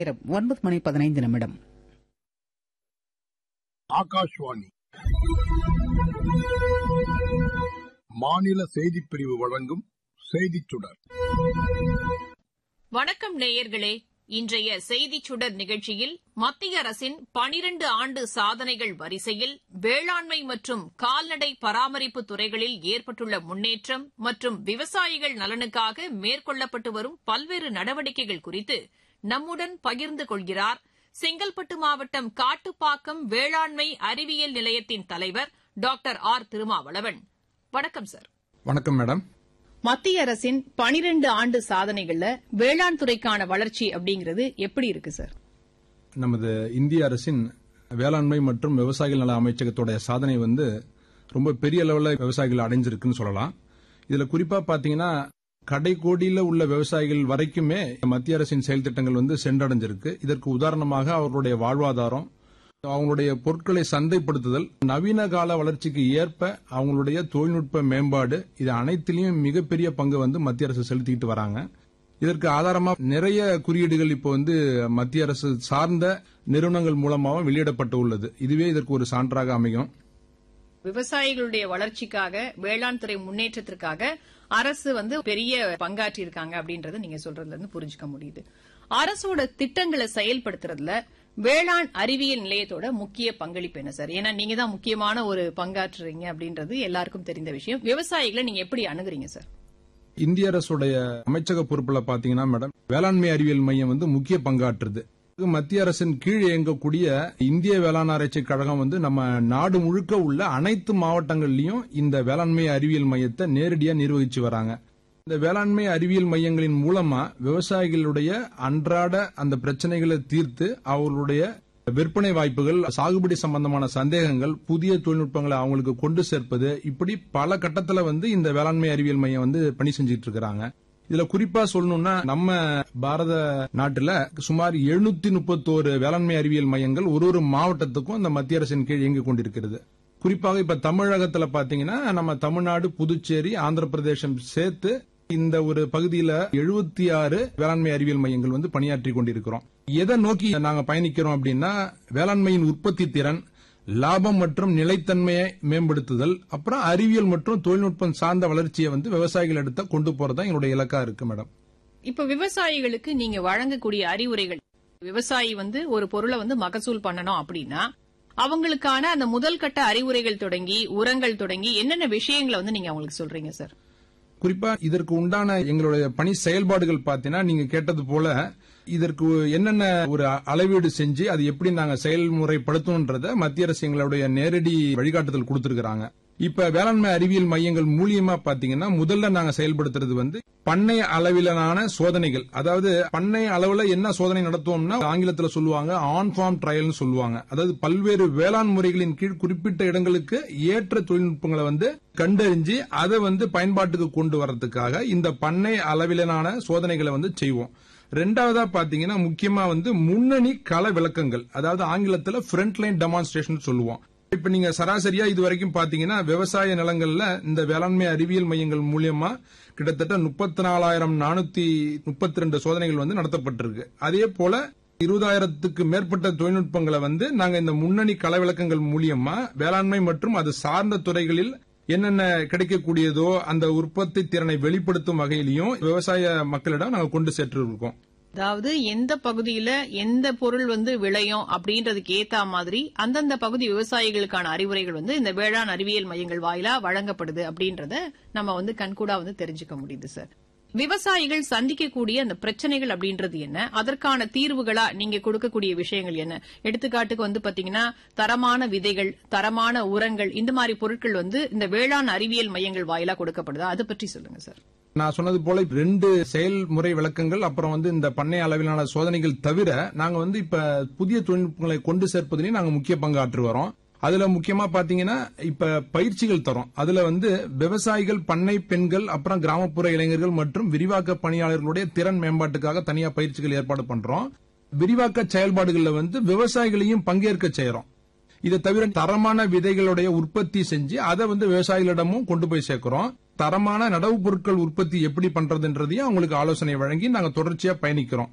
நேரம் ஒன்பது மணி பதினைந்து நிமிடம் ஆகாஷ்வாணி மாநில செய்திப் பிரிவு வழங்கும் செய்திச் சுடர் வணக்கம் நேயர்களே இன்றைய செய்திச் சுடர் நிகழ்ச்சியில் மத்திய அரசின் பனிரண்டு ஆண்டு சாதனைகள் வரிசையில் வேளாண்மை மற்றும் கால்நடை பராமரிப்பு துறைகளில் ஏற்பட்டுள்ள முன்னேற்றம் மற்றும் விவசாயிகள் நலனுக்காக மேற்கொள்ளப்பட்டு வரும் பல்வேறு நடவடிக்கைகள் குறித்து நம்முடன் பகிர்ந்து கொள்கிறார் செங்கல்பட்டு மாவட்டம் காட்டுப்பாக்கம் வேளாண்மை அறிவியல் நிலையத்தின் தலைவர் டாக்டர் ஆர் திருமாவளவன் வணக்கம் சார் வணக்கம் மேடம் மத்திய அரசின் பனிரெண்டு ஆண்டு சாதனைகள்ல வேளாண் துறைக்கான வளர்ச்சி அப்படிங்கிறது எப்படி இருக்கு சார் நமது இந்திய அரசின் வேளாண்மை மற்றும் விவசாயிகள் நல அமைச்சகத்தோட சாதனை வந்து ரொம்ப பெரிய லெவலில் விவசாயிகள் அடைஞ்சிருக்குன்னு சொல்லலாம் இதுல குறிப்பா பாத்தீங்கன்னா கடைக்கோடியில உள்ள விவசாயிகள் வரைக்குமே மத்திய அரசின் செயல் திட்டங்கள் வந்து சென்றடைஞ்சிருக்கு இதற்கு உதாரணமாக அவர்களுடைய வாழ்வாதாரம் அவங்களுடைய பொருட்களை சந்தைப்படுத்துதல் நவீன கால வளர்ச்சிக்கு ஏற்ப அவங்களுடைய தொழில்நுட்ப மேம்பாடு இது அனைத்திலையும் மிகப்பெரிய பங்கு வந்து மத்திய அரசு செலுத்திக்கிட்டு வராங்க இதற்கு ஆதாரமா நிறைய குறியீடுகள் இப்போ வந்து மத்திய அரசு சார்ந்த நிறுவனங்கள் மூலமாக வெளியிடப்பட்டு உள்ளது இதுவே இதற்கு ஒரு சான்றாக அமையும் விவசாயிகளுடைய வளர்ச்சிக்காக வேளாண் துறை முன்னேற்றத்திற்காக அரசு வந்து பெரிய பங்காற்றி இருக்காங்க அப்படின்றத நீங்க சொல்றதுல இருந்து புரிஞ்சுக்க முடியுது அரசோட திட்டங்களை செயல்படுத்துறதுல வேளாண் அறிவியல் நிலையத்தோட முக்கிய பங்களிப்பு என்ன சார் ஏன்னா நீங்க தான் முக்கியமான ஒரு பங்காற்றுறீங்க அப்படின்றது எல்லாருக்கும் தெரிந்த விஷயம் விவசாயிகளை நீங்க எப்படி அணுகுறீங்க சார் இந்திய அரசுடைய அமைச்சக பொறுப்புல பாத்தீங்கன்னா மேடம் வேளாண்மை அறிவியல் மையம் வந்து முக்கிய பங்காற்றுது மத்திய அரசின் கீழ் இயங்கக்கூடிய இந்திய வேளாண் ஆராய்ச்சி கழகம் வந்து நம்ம நாடு முழுக்க உள்ள அனைத்து மாவட்டங்கள்லயும் இந்த வேளாண்மை அறிவியல் மையத்தை நேரடியா நிர்வகிச்சு வராங்க இந்த வேளாண்மை அறிவியல் மையங்களின் மூலமா விவசாயிகளுடைய அன்றாட அந்த பிரச்சனைகளை தீர்த்து அவர்களுடைய விற்பனை வாய்ப்புகள் சாகுபடி சம்பந்தமான சந்தேகங்கள் புதிய தொழில்நுட்பங்களை அவங்களுக்கு கொண்டு சேர்ப்பது இப்படி பல கட்டத்துல வந்து இந்த வேளாண்மை அறிவியல் மையம் வந்து பணி செஞ்சிட்டு இருக்கிறாங்க இதுல குறிப்பா சொல்லணும்னா நம்ம பாரத நாட்டுல சுமார் எழுநூத்தி முப்பத்தோரு வேளாண்மை அறிவியல் மையங்கள் ஒரு ஒரு மாவட்டத்துக்கும் இந்த மத்திய அரசின் கீழ் இயங்கிக் கொண்டிருக்கிறது குறிப்பாக இப்ப தமிழகத்துல பாத்தீங்கன்னா நம்ம தமிழ்நாடு புதுச்சேரி ஆந்திர பிரதேசம் சேர்த்து இந்த ஒரு பகுதியில எழுபத்தி ஆறு வேளாண்மை அறிவியல் மையங்கள் வந்து பணியாற்றி கொண்டிருக்கிறோம் எதை நோக்கி நாங்க பயணிக்கிறோம் அப்படின்னா வேளாண்மையின் உற்பத்தி திறன் லாபம் மற்றும் நிலைத்தன்மையை மேம்படுத்துதல் அப்புறம் அறிவியல் மற்றும் தொழில்நுட்பம் சார்ந்த வளர்ச்சியை வந்து விவசாயிகள் எடுத்த கொண்டு போறதா என்னுடைய இலக்கா இருக்கு மேடம் இப்ப விவசாயிகளுக்கு நீங்க வழங்கக்கூடிய அறிவுரைகள் விவசாயி வந்து ஒரு பொருளை வந்து மகசூல் பண்ணணும் அப்படின்னா அவங்களுக்கான அந்த முதல் கட்ட அறிவுரைகள் தொடங்கி உரங்கள் தொடங்கி என்னென்ன விஷயங்களை வந்து நீங்க அவங்களுக்கு சொல்றீங்க சார் குறிப்பா இதற்கு உண்டான எங்களுடைய பணி செயல்பாடுகள் பார்த்தீங்கன்னா நீங்க கேட்டது போல இதற்கு என்னென்ன ஒரு அளவீடு செஞ்சு அது எப்படி நாங்க செயல்முறைப்படுத்தணுன்றத மத்திய அரசு எங்களுடைய நேரடி வழிகாட்டுதல் கொடுத்திருக்கிறாங்க இப்ப வேளாண்மை அறிவியல் மையங்கள் மூலியமா பாத்தீங்கன்னா முதல்ல நாங்க செயல்படுத்துறது வந்து பண்ணை அளவிலான சோதனைகள் அதாவது பண்ணை அளவுல என்ன சோதனை நடத்துவோம்னா ஆங்கிலத்துல சொல்லுவாங்க ஆன் ஃபார்ம் ட்ரையல்னு சொல்லுவாங்க அதாவது பல்வேறு வேளாண் முறைகளின் கீழ் குறிப்பிட்ட இடங்களுக்கு ஏற்ற தொழில்நுட்பங்களை வந்து கண்டறிஞ்சு அதை வந்து பயன்பாட்டுக்கு கொண்டு வரதுக்காக இந்த பண்ணை அளவிலான சோதனைகளை வந்து செய்வோம் ரெண்டாவதா பாத்தீங்கன்னா முக்கியமா வந்து முன்னணி கள விளக்கங்கள் அதாவது ஆங்கிலத்துல ஃப்ரண்ட் லைன் டெமான்ஸ்ட்ரேஷன் சொல்லுவோம் இப்ப நீங்க சராசரியா இது வரைக்கும் பாத்தீங்கன்னா விவசாய நிலங்கள்ல இந்த வேளாண்மை அறிவியல் மையங்கள் மூலியமா கிட்டத்தட்ட முப்பத்தி நாலாயிரம் நானூத்தி முப்பத்தி ரெண்டு சோதனைகள் வந்து நடத்தப்பட்டிருக்கு அதே போல இருபதாயிரத்துக்கு மேற்பட்ட தொழில்நுட்பங்களை வந்து நாங்க இந்த முன்னணி கள விளக்கங்கள் மூலியமா வேளாண்மை மற்றும் அது சார்ந்த துறைகளில் என்னென்ன கிடைக்கக்கூடியதோ அந்த உற்பத்தி திறனை வெளிப்படுத்தும் வகையிலையும் விவசாய மக்களிடம் நாங்க கொண்டு சென்று இருக்கோம் அதாவது எந்த பகுதியில எந்த பொருள் வந்து விளையும் அப்படின்றதுக்கு ஏத்த மாதிரி அந்தந்த பகுதி விவசாயிகளுக்கான அறிவுரைகள் வந்து இந்த வேளாண் அறிவியல் மையங்கள் வாயிலா வழங்கப்படுது அப்படின்றத நம்ம வந்து கண்கூடா வந்து தெரிஞ்சுக்க முடியுது சார் விவசாயிகள் சந்திக்கக்கூடிய அந்த பிரச்சனைகள் அப்படின்றது என்ன அதற்கான தீர்வுகளா நீங்க கொடுக்கக்கூடிய விஷயங்கள் என்ன எடுத்துக்காட்டுக்கு வந்து பாத்தீங்கன்னா தரமான விதைகள் தரமான உரங்கள் இந்த மாதிரி பொருட்கள் வந்து இந்த வேளாண் அறிவியல் மையங்கள் வாயிலா கொடுக்கப்படுதா அதை பற்றி சொல்லுங்க சார் நான் சொன்னது போல ரெண்டு செயல்முறை விளக்கங்கள் அப்புறம் வந்து இந்த பண்ணை அளவிலான சோதனைகள் தவிர நாங்க வந்து இப்ப புதிய தொழில்நுட்பங்களை கொண்டு சேர்ப்பதிலையும் நாங்க முக்கிய பங்காற்று வரோம் அதுல முக்கியமா பாத்தீங்கன்னா இப்ப பயிற்சிகள் தரோம் அதுல வந்து விவசாயிகள் பண்ணை பெண்கள் அப்புறம் கிராமப்புற இளைஞர்கள் மற்றும் விரிவாக்க பணியாளர்களுடைய திறன் மேம்பாட்டுக்காக தனியா பயிற்சிகள் ஏற்பாடு பண்றோம் விரிவாக்க செயல்பாடுகள்ல வந்து விவசாயிகளையும் பங்கேற்க செய்யறோம் இதை தவிர தரமான விதைகளுடைய உற்பத்தி செஞ்சு அதை வந்து விவசாயிகளிடமும் கொண்டு போய் சேர்க்கிறோம் தரமான நடவு பொருட்கள் உற்பத்தி எப்படி பண்றதுன்றதையும் அவங்களுக்கு ஆலோசனை வழங்கி நாங்க தொடர்ச்சியா பயணிக்கிறோம்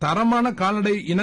தரமான கால்நடை இன